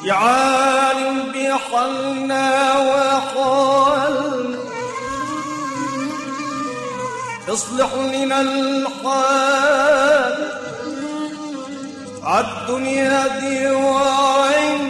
يا عالم بحالنا وحالنا اصلح لنا الحال عالدنيا دي وعين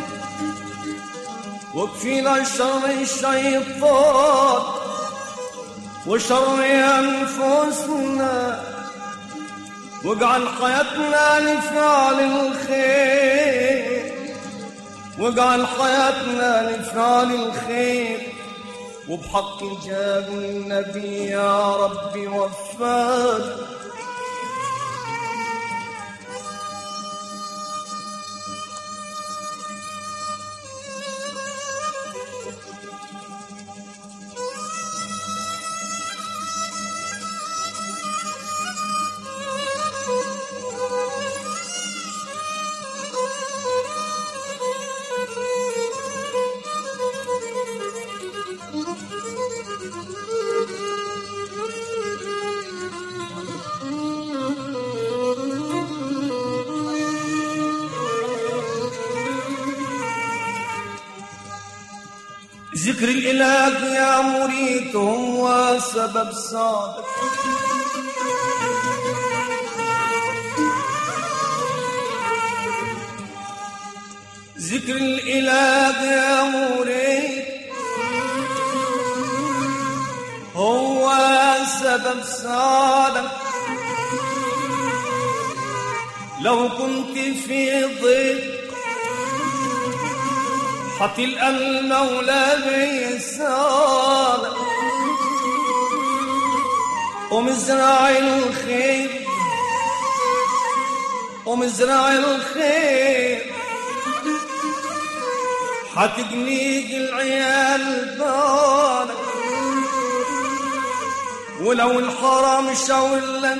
وكفينا شر الشيطان وشر أنفسنا واجعل حياتنا لفعل الخير واجعل حياتنا لفعل الخير وبحق جاب النبي يا ربي وفانا ذكر الإله يا مريد هو سبب صادق ذكر الإله يا مريد هو سبب صادق لو كنت في ضيق حتلقى المولى بيسالك ومزرع الخير ومزرع الخير حتجنيك العيال بالك ولو الحرام شاولك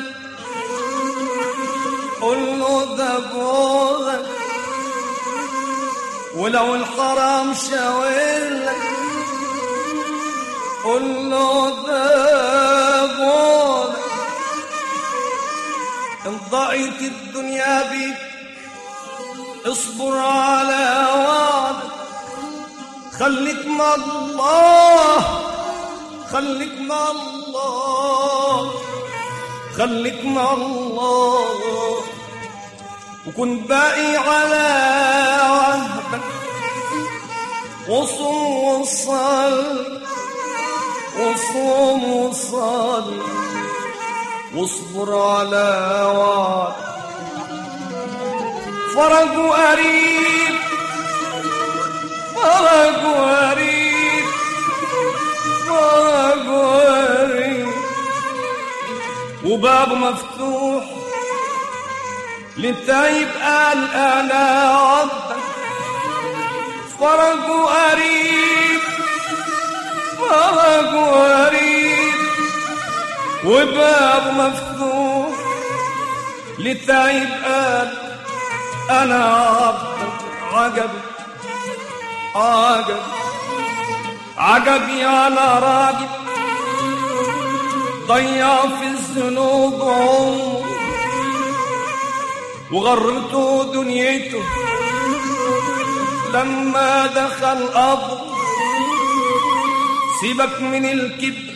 قول له ده بوغك ولو الحرام شاولك قول له ده بوغك ان ضاعت الدنيا بيك اصبر على وعدك خليك مع الله خليك مع الله خليك مع الله وكن باقي على عهدك وصوم وصل وصوم وصل واصبر على وعد فرج قريب فرج قريب فرج قريب وباب مفتوح للتايب قال انا عبدك فرج قريب فرج قريب وباب مفتوح للتايب قال انا عبدك عجب عجب عجب يا انا راجل ضيع في الذنوب عمره وغرته دنيته لما دخل قبر سيبك من الكبر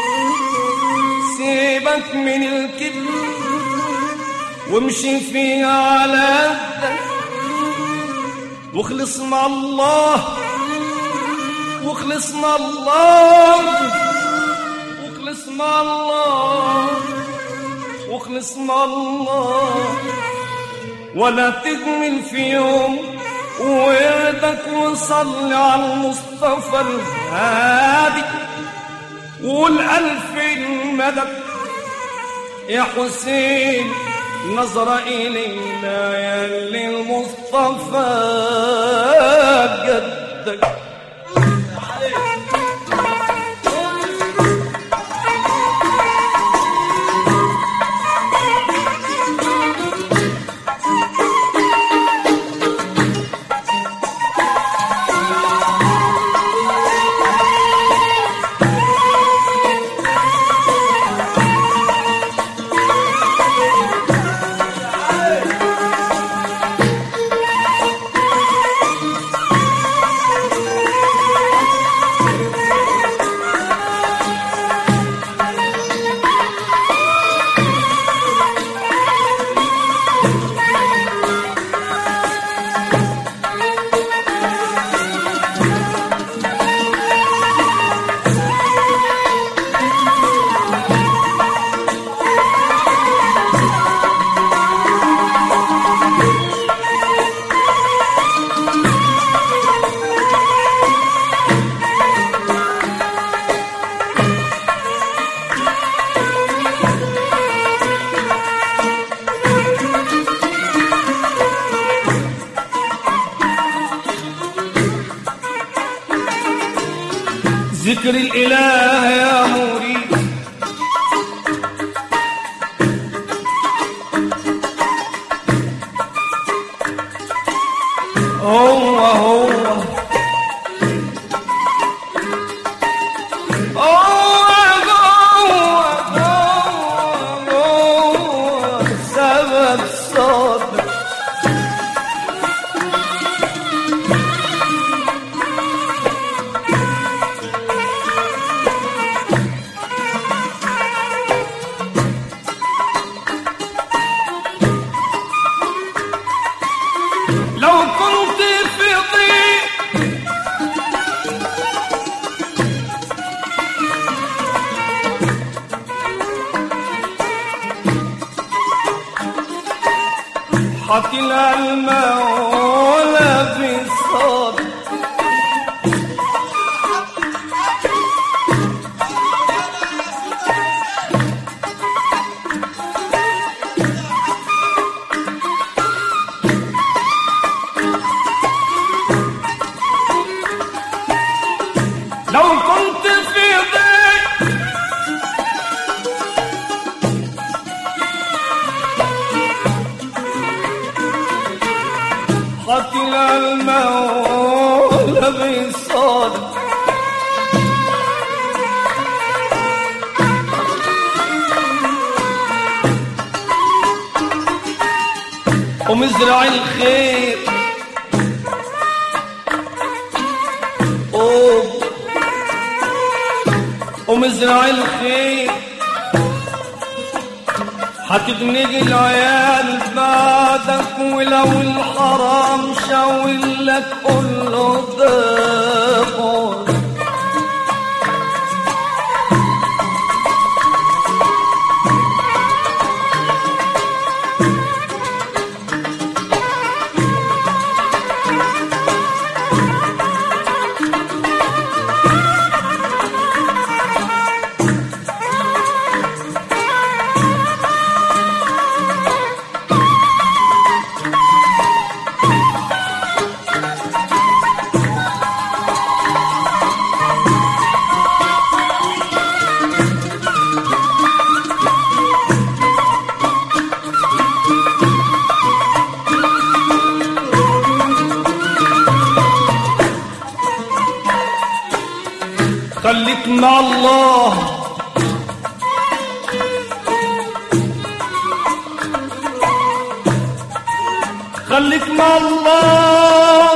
سيبك من الكبر وامشي فيها على قدك واخلص مع الله واخلص مع الله واخلص مع الله واخلص مع الله ولا تجمل في يوم ويدك وصل على المصطفى الهادي قول ألف مدد يا حسين نظر إلينا يا اللي المصطفى جدك ذكر الإله يا مريد هو هو سبب صوتك لو كنت في ضيق حكي المولى في الصدر لو كنت في ضيق قتل المولى بالصدق ومزرع الخير أوه. ومزرع الخير هتبني العيال بعدك ولو الحرام شاول لك قول له ضيفه خليك مع الله خليك مع الله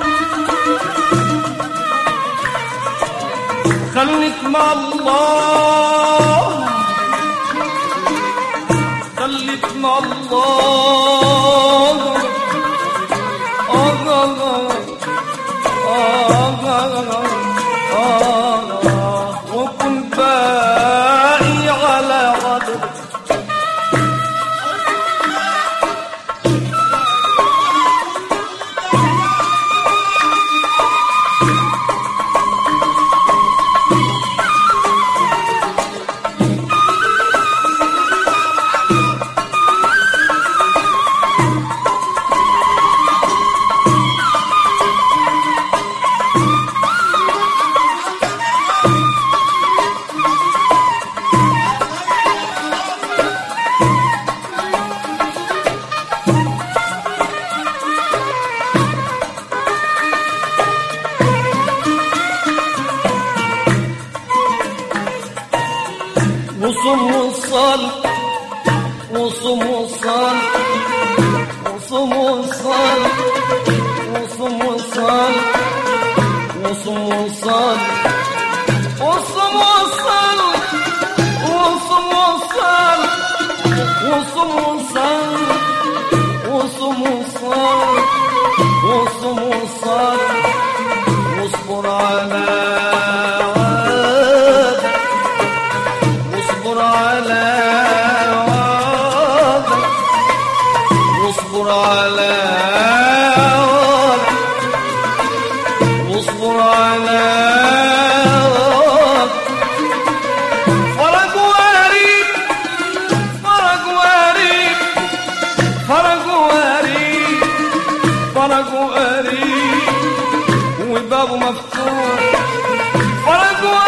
خليك مع الله خليك مع الله آه آه آه آه وكن باقي على عدد وصم وصل وصم وصل وصم وصل وصم وصل وصم وصل وصم وصل وصم وصل وصم وصل وصم وصل وصم وصل واصبر على وعدك واصبر على وعدك واصبر على وعدك واصبر على وعدك فرج واريد فرج واريد فرج واريد فرج واريد وبابه مفتوح فرج واريد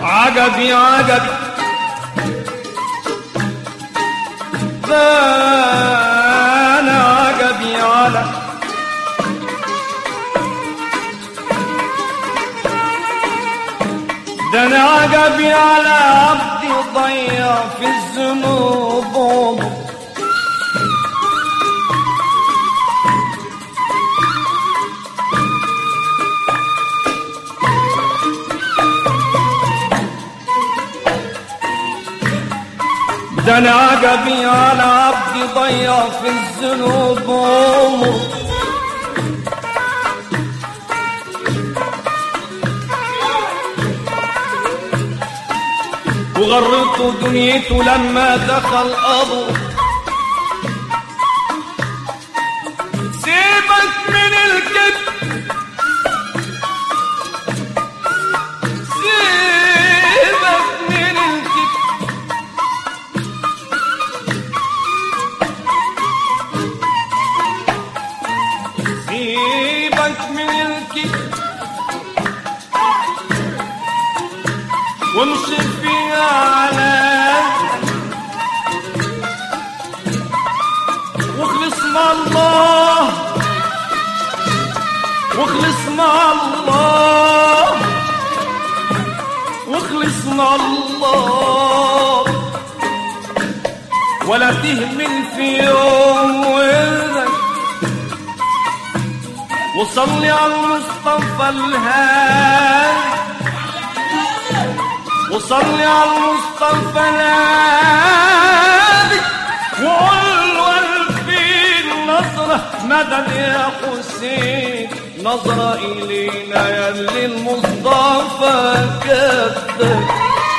عجبي عجبي ده انا عجبي على ده انا عجبي على عبدي ضيع في الذنوب عمره ده انا عجبي على عبدي ضيع في الذنوب عمره وغرته دنيته لما دخل ابوه سيبك من الكذب سيبك من الكذب سيبك من الكذب وامشي فيها على واخلص مع الله واخلص مع الله واخلص مع الله ولا تهمل في يوم وردك وصلي على المصطفى الهادي وصلي على المصطفى الهادي وقول له الفين نظرة مدد يا حسين نظرة إلينا يا اللي المصطفى كتبك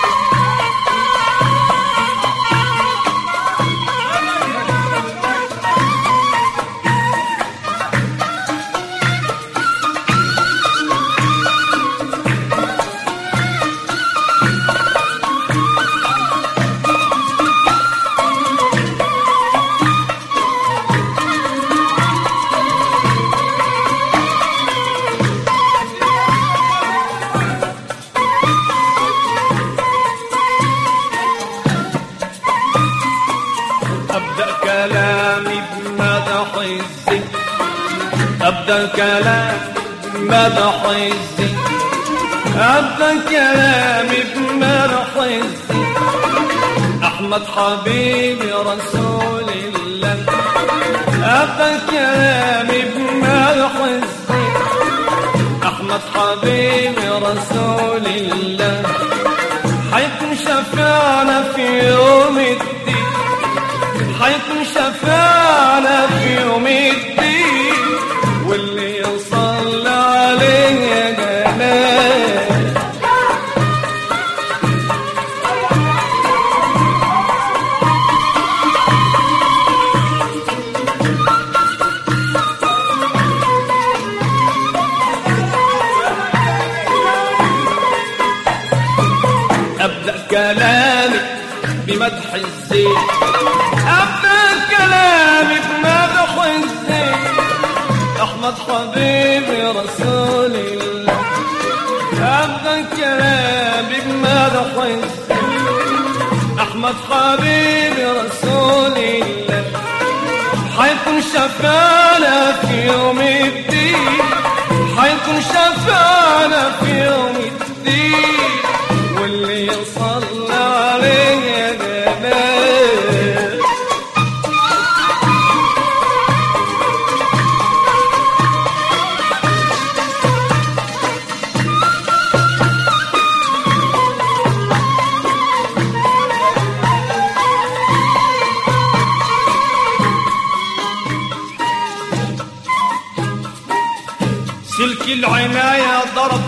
أبدأ كلامي بمدح الزين أبدأ كلامي بمدح الزين أبدأ كلامي بمدح الزين أحمد حبيبي رسول الله أبدأ كلامي بمدح الزين أحمد حبيبي رسول الله حيكون شفعنا في يوم الدين حيكون شفعنا في يوم الدين واللي يصلى عليه يا جلال أبدأ كلامي بمدح الزين أبدأ كلامي بمدح الزين أحمد حبيبي رسول الله أبدأ كلامي بمدح الزين أحمد حبيبي رسول الله حيكون شفانا في يوم الدين حيكون شفانا في يوم الدين واللي يصلى عليه يا جمال سلك العناية ضرب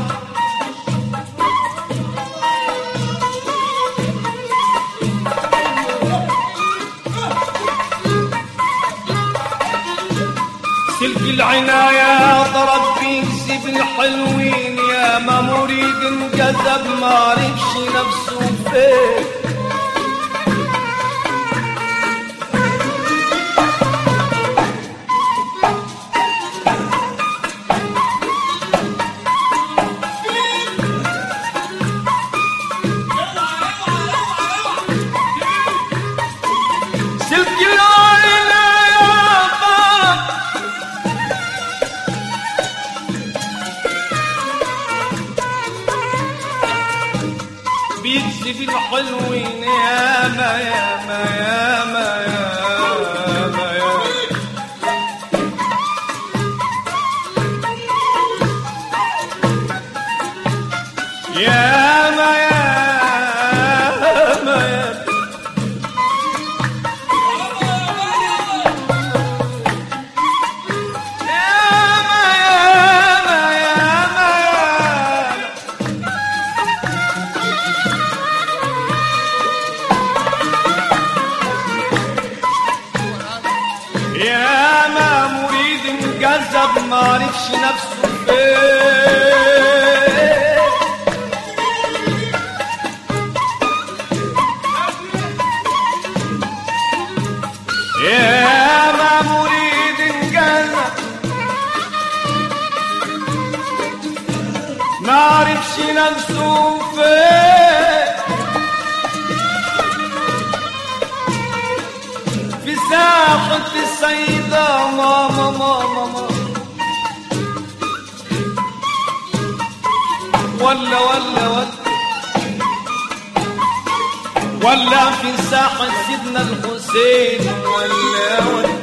سلك العناية ضرب بيسيب الحلوين يا ما مريد انجذب ما عرفش نفسه فين بيكسب الحلوين ياما ياما ياما ياما ياما ياما ياما ياما ياما ياما ياما ياما يا ما مريد مجذب ما عرفش نفسه فين يا ما مريد مجذب ما عرفش نفسه فين في ساحة السيدة ماما ماما ماما ولا ولا ولا ولا في ساحة سيدنا الحسين ولا ولا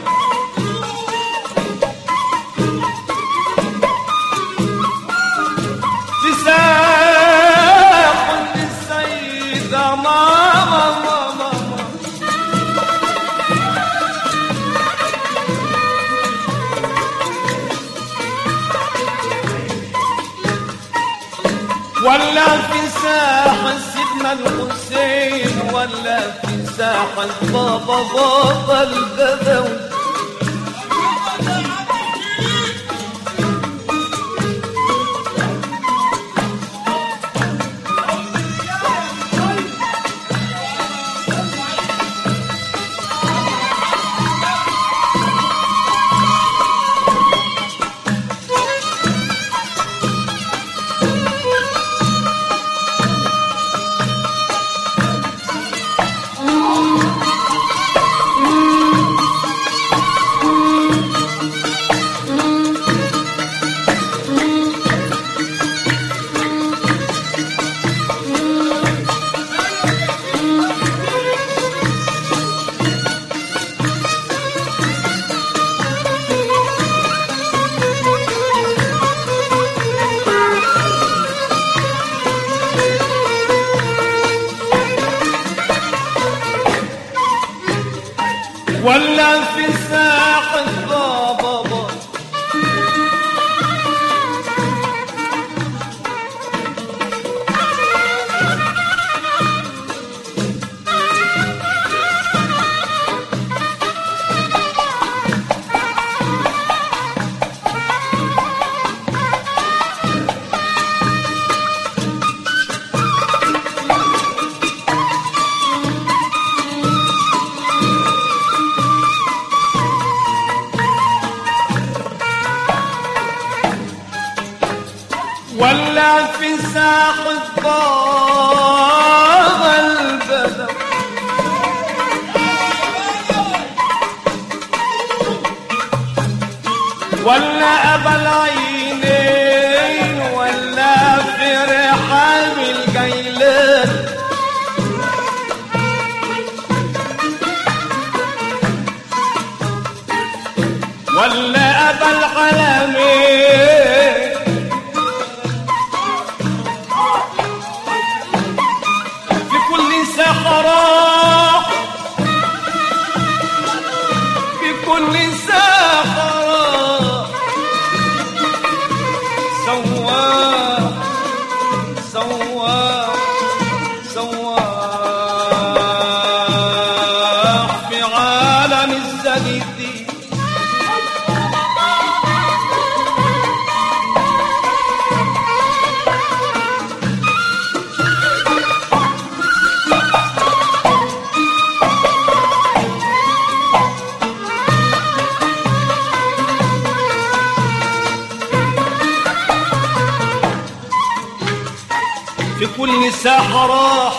في ساحة السيدة ماما ماما ماما ولا في ساحة سيدنا الحسين ولا في ساحة بابا بابا البدوي ولا في ساحة بابا بابا ولا في ساحة بابا البدو ولا أبا العينين ولا في رحاب الجيلان ولا أبا العالمين في كل سحرة في كل سحرة سواح سواح سواح في عالم الزجدي في كل ساحة راح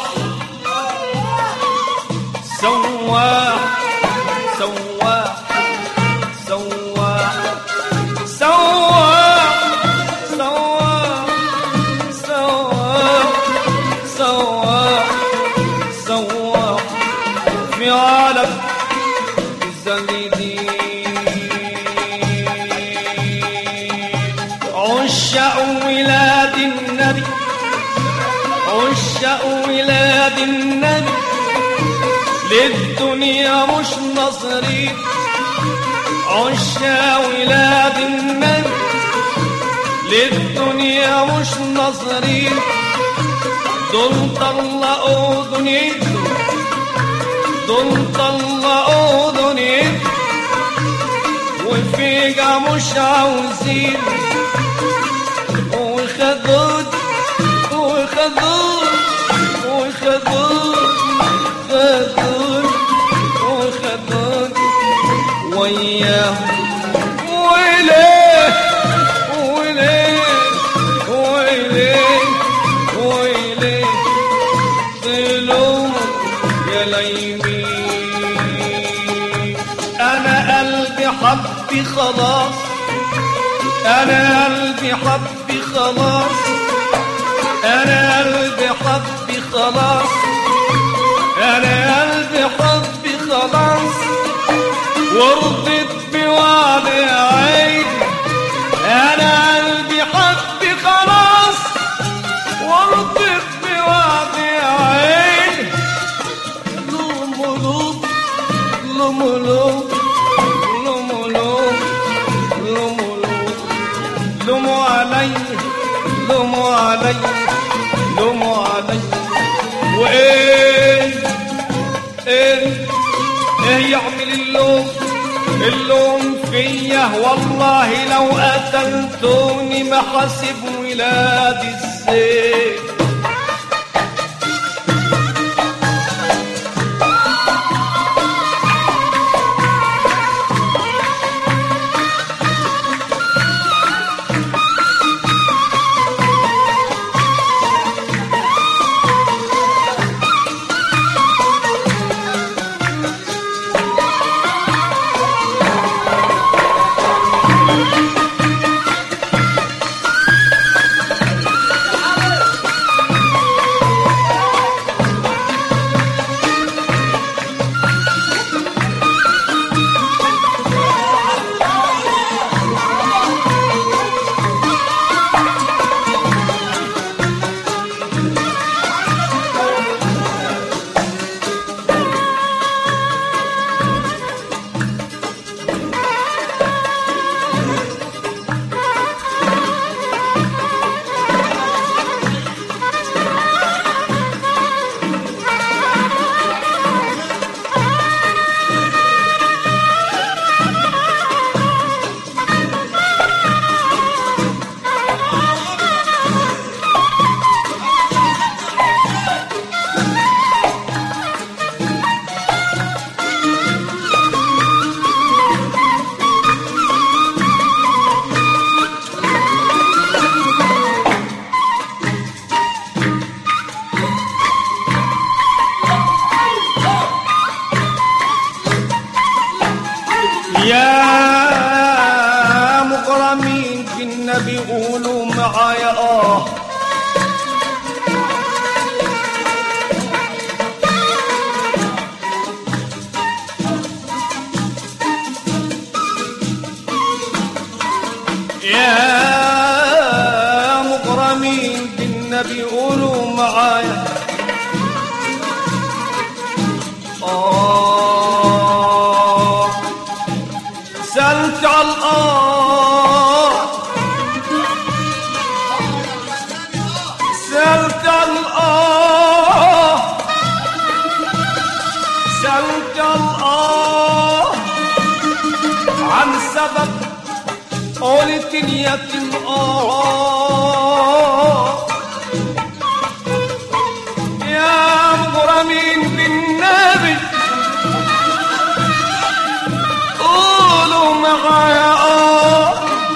سواح سواح سواح سواح سواح سواح سواح ولاد النبي للدنيا مش ناصرين عشا ولاد النبي للدنيا مش ناصرين دول طلقوا دنيتهم دول طلقوا دنيتهم وفيقا مش عاوزين وخدود وخدود وخدود خدود وخدود وياهم وليه وليه وليه وليه ظلوم يا ليمين انا قلبي حبي خلاص انا قلبي حبي خلاص انا قلبي حبي خلاص انا قلبي حبي خلاص ورضيت بوعد عيني انا قلبي حبي خلاص ورضيت بوعد عيني لوم لوم لوم لوم لوم لوم لوم لوم لوموا علي لوموا علي لوموا علي وايه ايه ايه يعمل اللوم اللوم فيا والله لو قتلتوني ما حاسب ولادي السيف يا مغرمين بالنبي قولوا معايا اه يا مغرمين بالنبي قولوا معايا آه سألت على الآه سألت على الآه سألت على الآه عن سبب قلت اليتيم آه يا مغرمين بالنبي قولوا معايا آه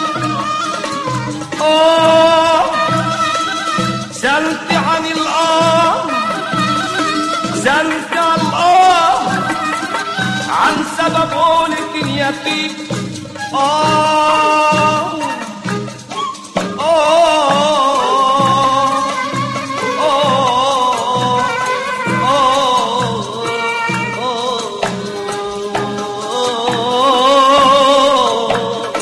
آه سألت عن الآه سألت عن الآه عن سبب قولك اليتيم آه آه آه آه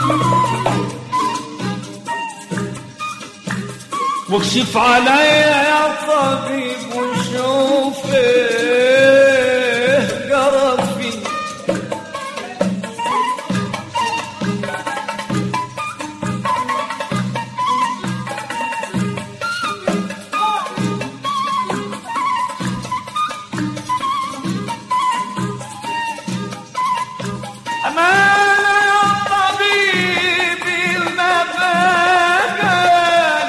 واكشف عليا يا طبيب وشوف ايه جرى فيه أمانة يا طبيبي المبادئ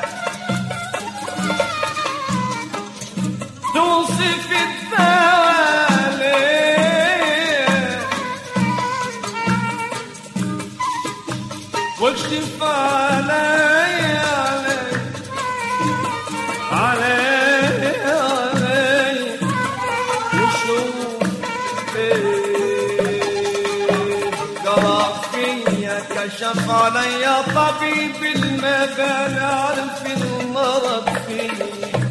توصف الدواء ليه واكشف علي علي علي علي وشوف ايه جرى فيا كشف علي طبيب المبال عارف المرض فيه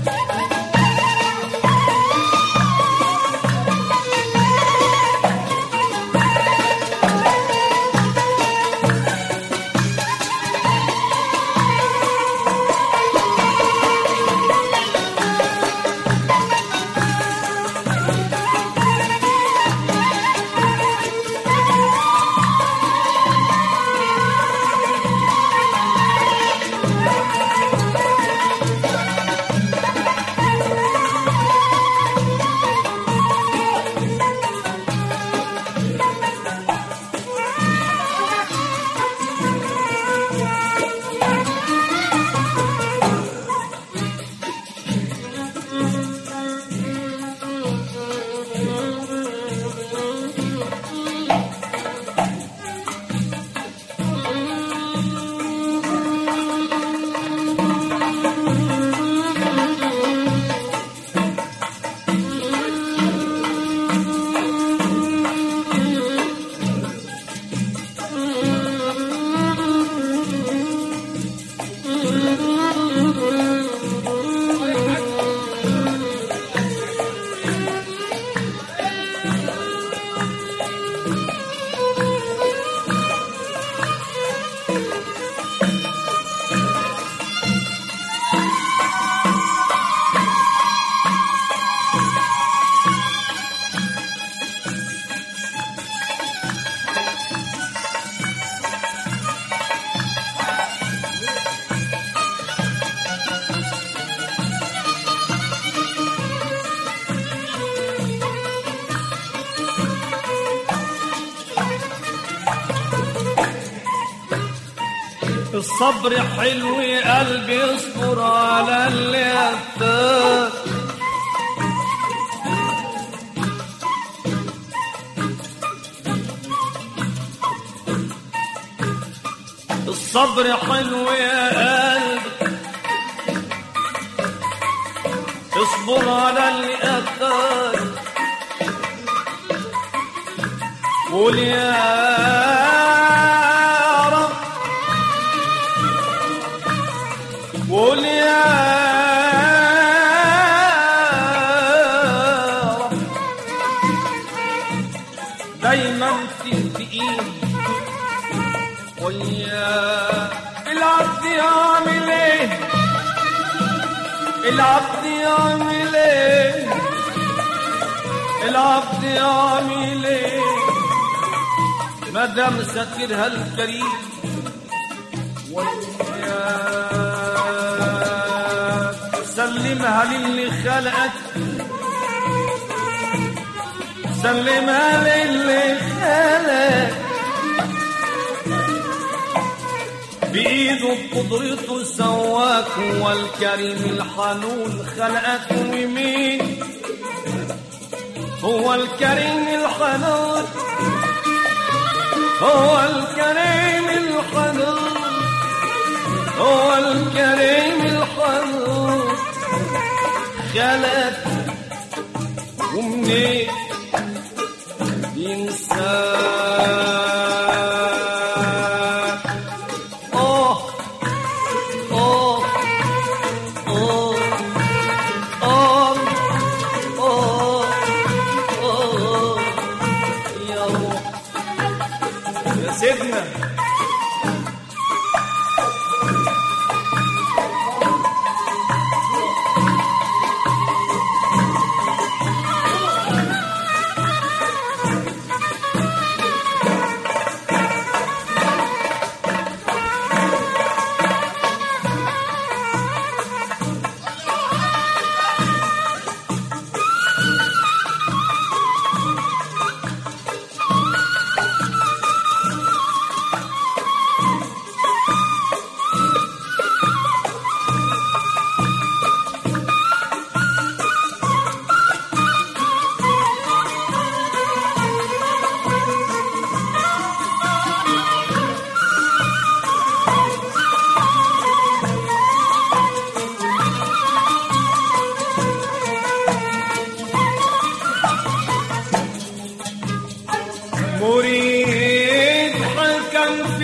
الصبر حلو قلبي اصبر على اللي أتاك الصبر حلو يا قلبي اصبر على اللي أتاك قول يا رب قول يا رب دايما تنتقيم ويا العبد يعمل ايه العبد يعمل ايه العبد يعمل ايه مدام ساترها الكريم وياك سلمها للي خلقك سلمها للي خلقك بإيده بقدرته سواك هو الكريم الحنون خلقك ومين هو الكريم الحنون هو الكريم الحنون هو الكريم الحنون خلق ومنين ينساك آه آه آه آه آه آه يا روح يا سيدنا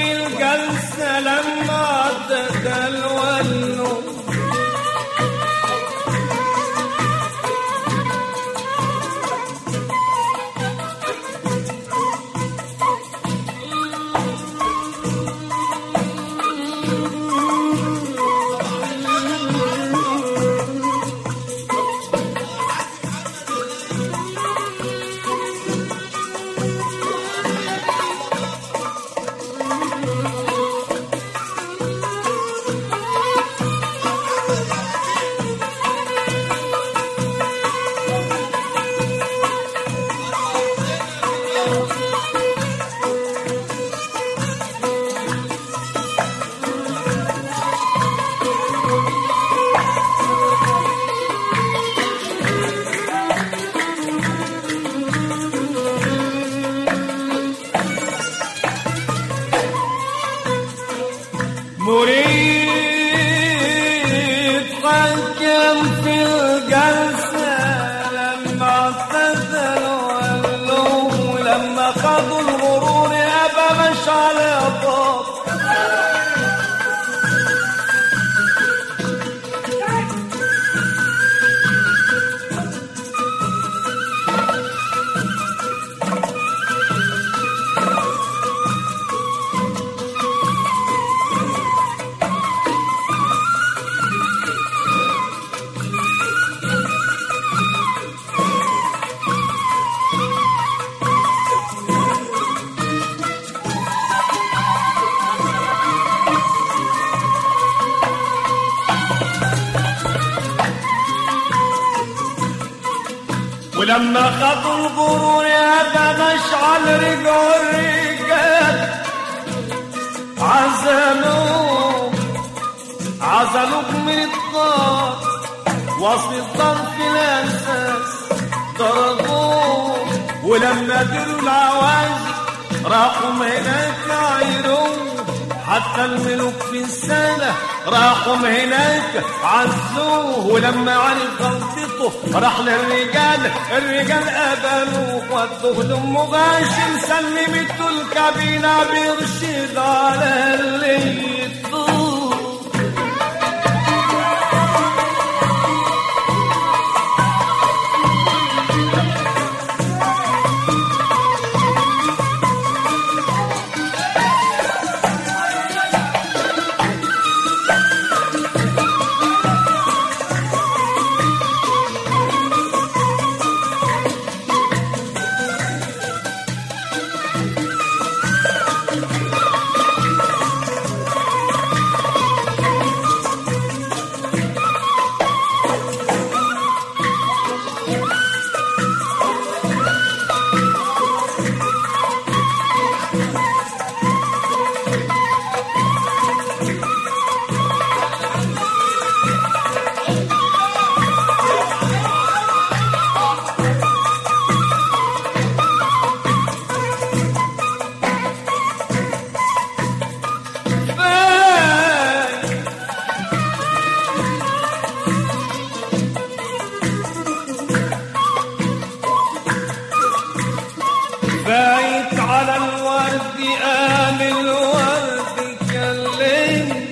في الجلسة لما تدلولوا مريد حكم في الجلسة لما اعتزلوا قالوا لما خدوا الغرور يابا مش على باب ولما خطوا الغرور يابا مشعل رجعوا الرجال عزلوه عزلوك من الدار وصل الدار في الاساس ضربوه ولما ديروا العوازي راحوا هناك عيروه حتى الملوك في السنة راحوا هناك عزوه ولما عرف غلطته راح للرجال الرجال قبلوه ودوه لأمه غاشم سلمته الكابينة بيرشد على اللي يطوه فاي فايت على الورد قام الورد كلمني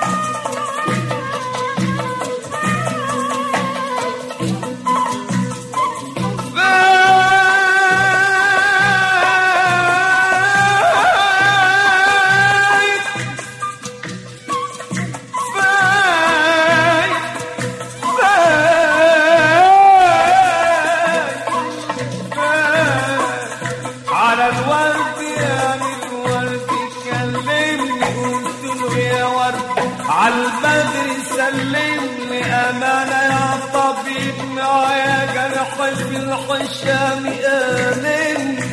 فايت فايت على الورد يا من الورد كلمني قلت له يا ورد على البدر سلمني امانه يا طبيب معايا جرح في الحشام امني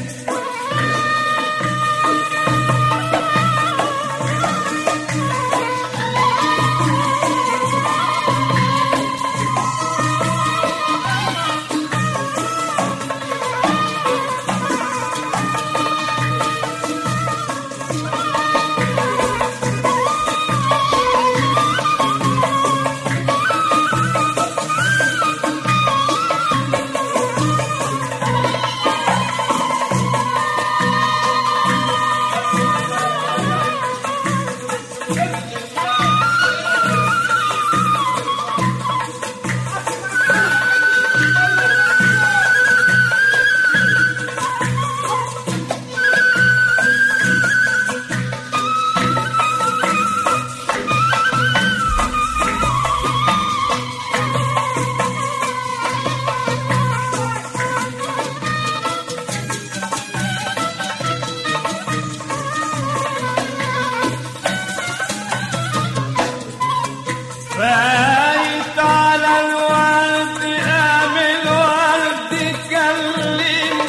فايت على الورد قام الورد كلم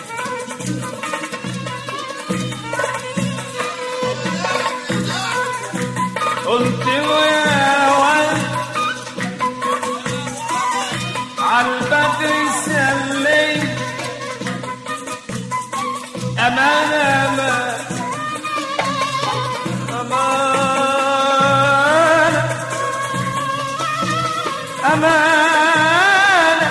قلت له يا ولد عالبدر سلم أمانة أمانة أمانة أمانة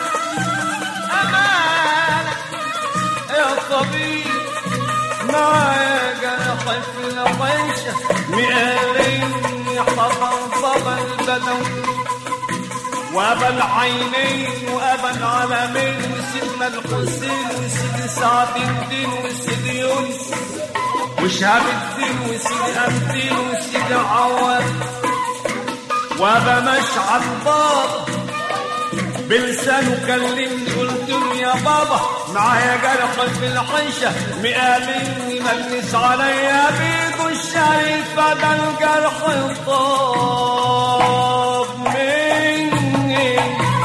أمانة يا طبيب معايا جرح في العيشة مقالين حطب البدن وابا العينين وابا العالمين وسيدنا الحسين وسيدي سعد الدين وسيدي يونس وشهاب الدين وسيدي أمدين وسيدي عواد وابا مشعل بابا بلسانه كلمني قلت له يا بابا معايا جرح في الحيشة مقالين مجلس عليا بيده الشريف ده الجرح طاب مني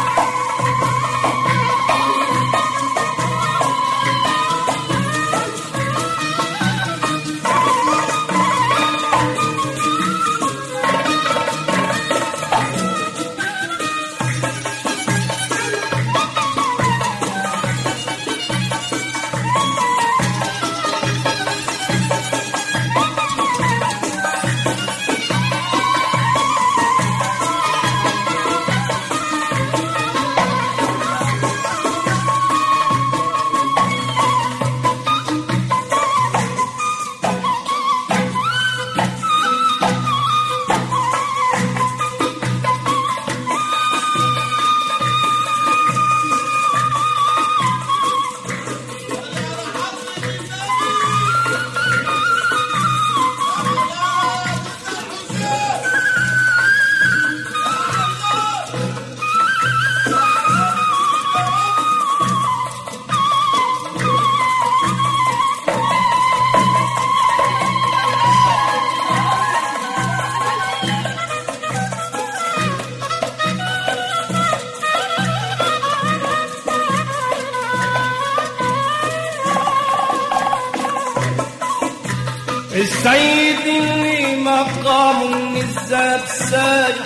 السيد اللي مقام النزات سايح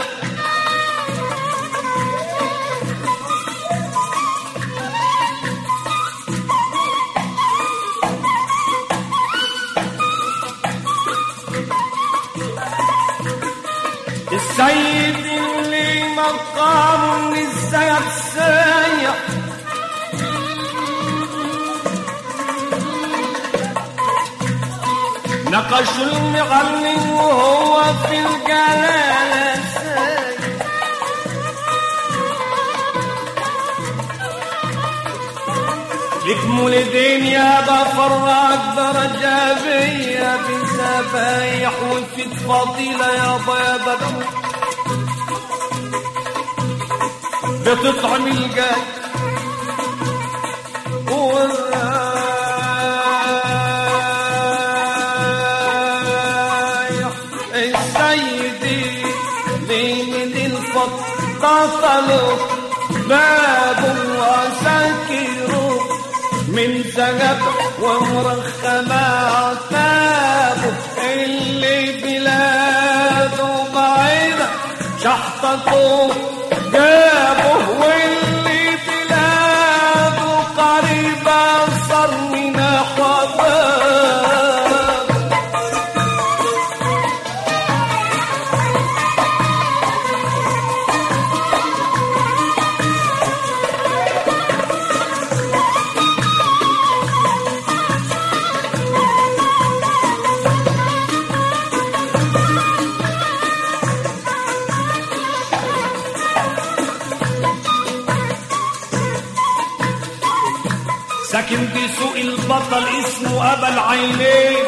السيد اللي مقام النزات سايح نقش المعلم وهو في الجلالة سايح لك مولدين يا بفرق درجة بيا بسبايح وفي فضيلة يا بابا بتطعم الجاي والرايح السيدي لي من الفضل بطلوا باب وسكروا من ذهب ومرخمة عتابه اللي بلاده بعيدة شحطته جابه واللي بلاده قريبة صار من حباب ساكن في سوق البطل اسمه أبا العينين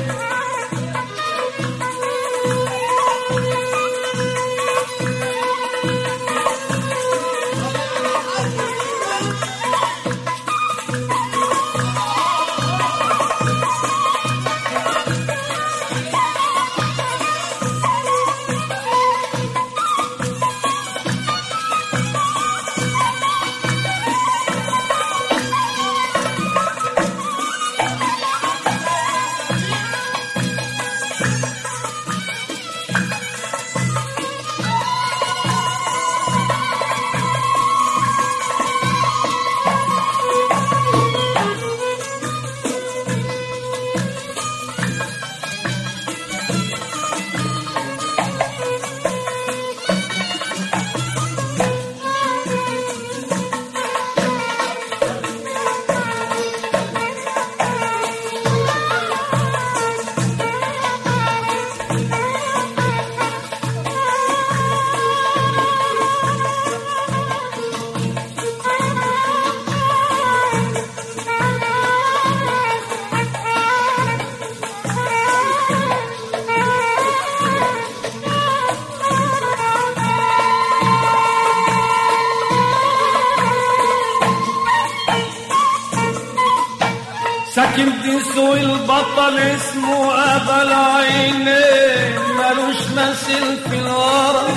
ساكن في سوق البطل اسمه أبا العينين ملوش مثيل في الورى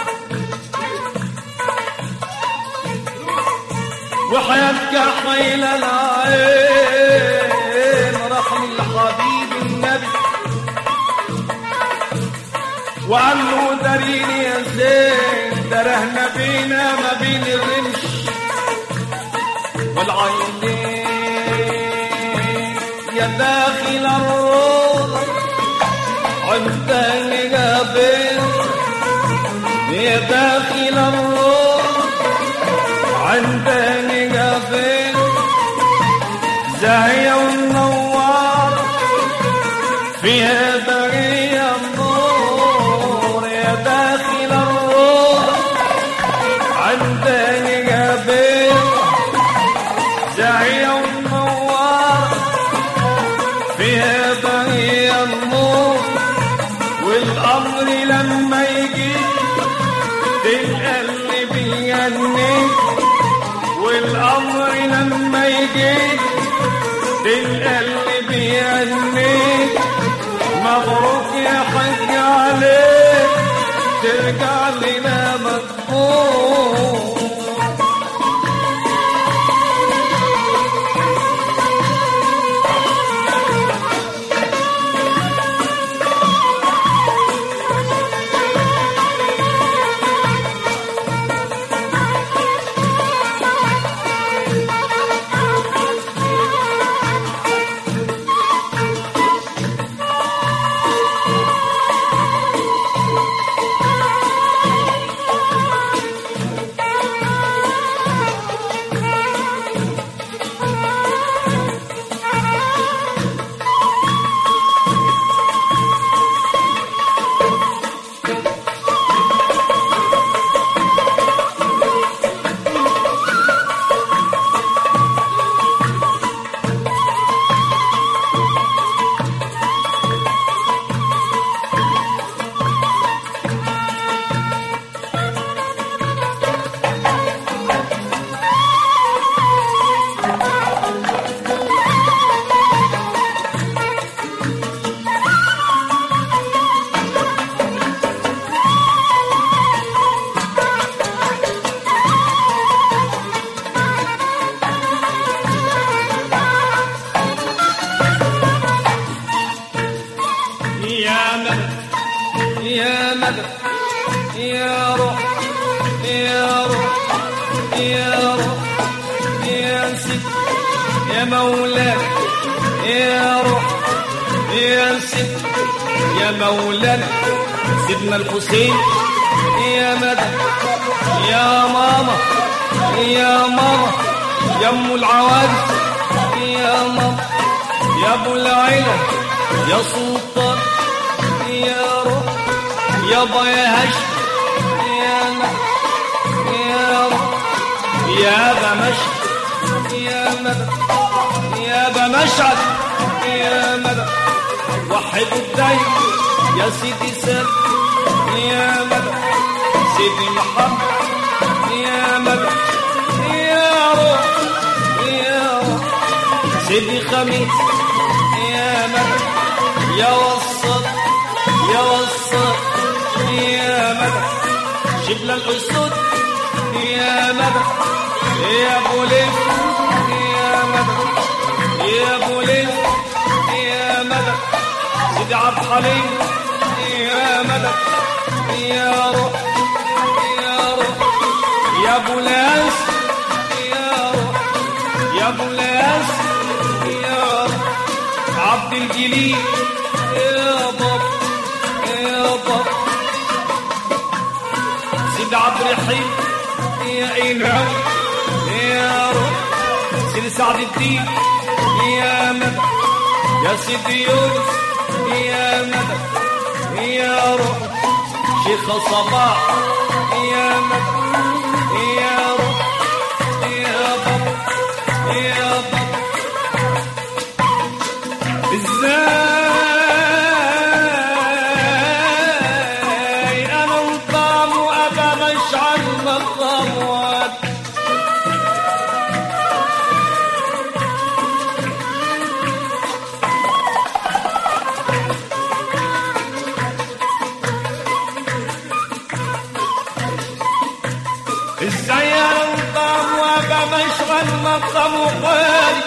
وحياتك حيلة العين رحم الحبيب النبي وقال له داريني يا زين درهنا بينا ما بين الرمش والعينين يا داخل الروضة عند قابل يا داخل الروضة عند قابل زاهية والنوار فيها بقية النور يا داخل الروضة عند قابل زاهية والنوار فيها بقية النور والأمر لما يجي تلقى اللي بيغني والأمر لما يجي تلقى اللي بيغني مبروك يا حاج عليك ترجع لنا مقبول يا مدد يا مدد يا روح يا روح يا روح يا ست يا مولاي يا روح يا ست يا مولانا سيدنا الحسين يا مدد يا ماما يا ماما يا ام العوارف يا ماما يا ابو العيله يا سلطان يا روح يابا يا هشم يا م- يا روح يا بمشي يا مدد يا بمشعل يا مدد وحد الدين يا سيدي سد يا مدد سيدي محمد يا مدد يا روح يا روح سيدي خميس يا مدد يا وسط يا وسط يا مدد شبل الأسود يا مدد يا ابو ليل يا مدد يا ابو ليل يا مدد سيدي عبد الحليم يا مدد يا روح يا روح يا ابو لاس يا روح يا ابو لاس يا روح عبد الجليل يا باب يا باب سيد عبد الرحيم يا إنعام يا روح سيد سعد الدين يا مدد يا سيدي يونس يا مدد يا روح شيخ صباح يا مدد يا روح يا بابا يا بابا ازاي انا الطعم وابا مشعل مقامات ازاي انا الطعم وابا مشعل مقام وقالي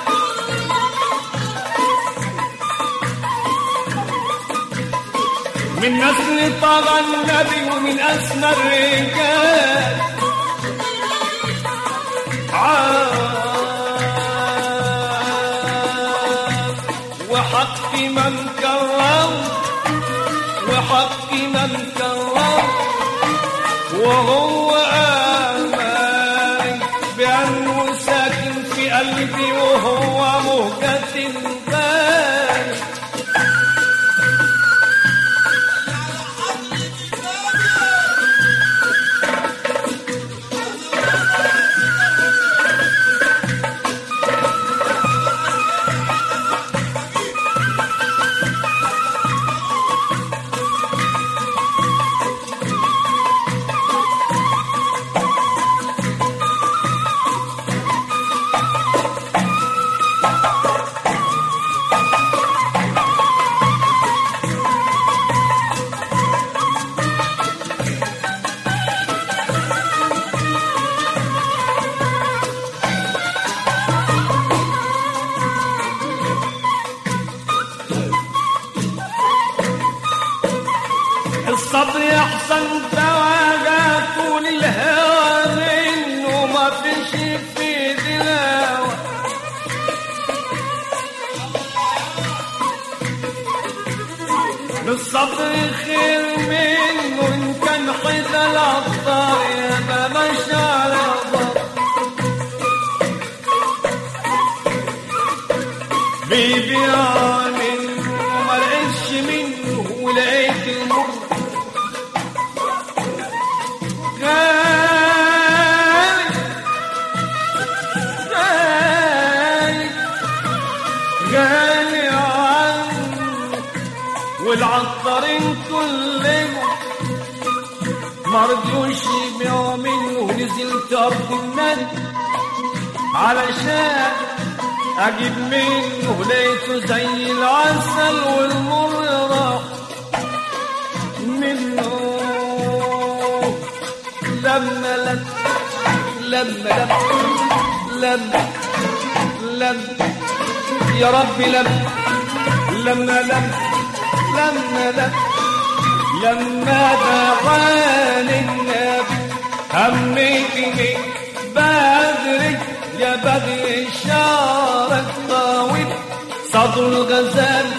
من نسل طغى النبي ومن أسمى الرجال عاد وحق من كرم وحق من كرم وهو آمن بأنه ساكن في قلبي وهو مهجة بال الصبر احسن دواء طول الهوى منه ما فيش في دلاوة بالصبر خير منه ان كان حذا الابطال يا ما مشى على البر بيبيع منه ما لقيتش منه ولقيت المر غالي غالي غالي عنه والعطارين كلهم مرضوش يبيعوا منه نزلت ارض النادي علشان اجيب منه لقيته زي العسل والمر راح منه لما لم لما لم لما لم يا ربي لم لما لم لما لم لما دعاني النبي هميتني بدري يا بدري الشعر الطويل صدر الغزال